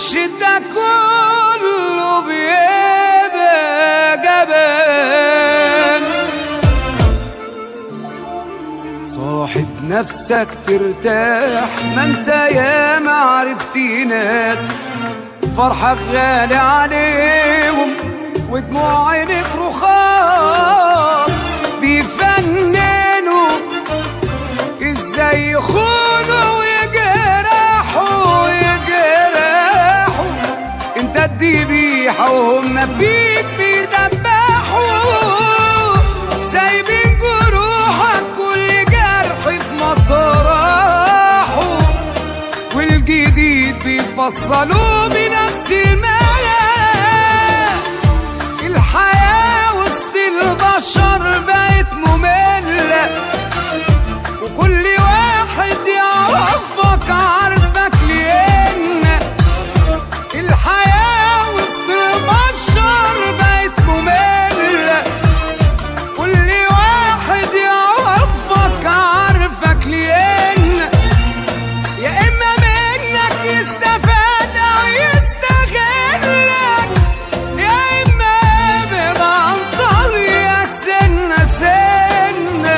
الشدة كله بيبقى جبان صاحب نفسك ترتاح ما انت يا ما عرفتي ناس فرحك غالي عليهم ودموع عينك رخاص بيفننوا ازاي يخونوا ويجرحوا ويجرحوا انت الذبيحة وهم فيك بيدبحوا سايبين جروحك كل جرح في مطرحه والجديد بيفصلوه بنفس المقاس الحياة وسط البشر بقت مملة وكل واحد يعرفك عارفك لأن الحياة وسط البشر بقت مملة كل واحد يعرفك عارفك لأن يا إما منك يستفاد أو يستغلك يا إما ابعد عن طريقك سنة سنة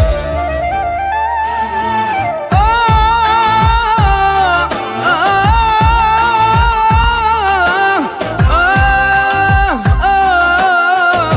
آه آه آه آه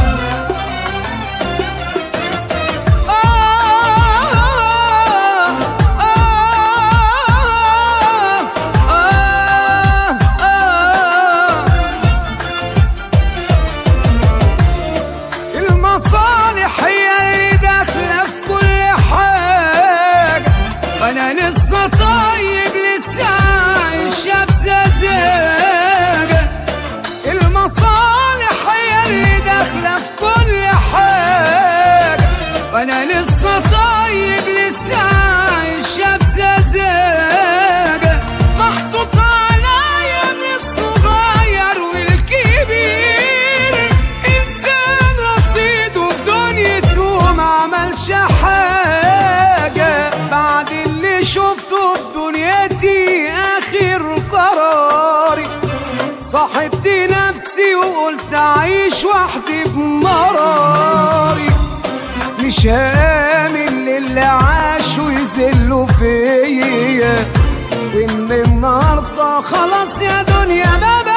المصالح هي اللي داخلة في كل حاجة أنا لسه طيب لسه عايشة بسذاجة المصالح هي اللي داخلة في كل حاجة وأنا لسه طيب لسه عايشة بسذاجة محطوط عليا من الصغير والكبير إنسان رصيده في دنيته ما عملش حاجة بعد اللي شفته في دنيتي آخر قراري صاحبت نفسي وقلت أعيش وحدي بمراري مش هامل للي عاشوا يذلوا فيا وإن النهاردة خلاص يا دنيا ما بقى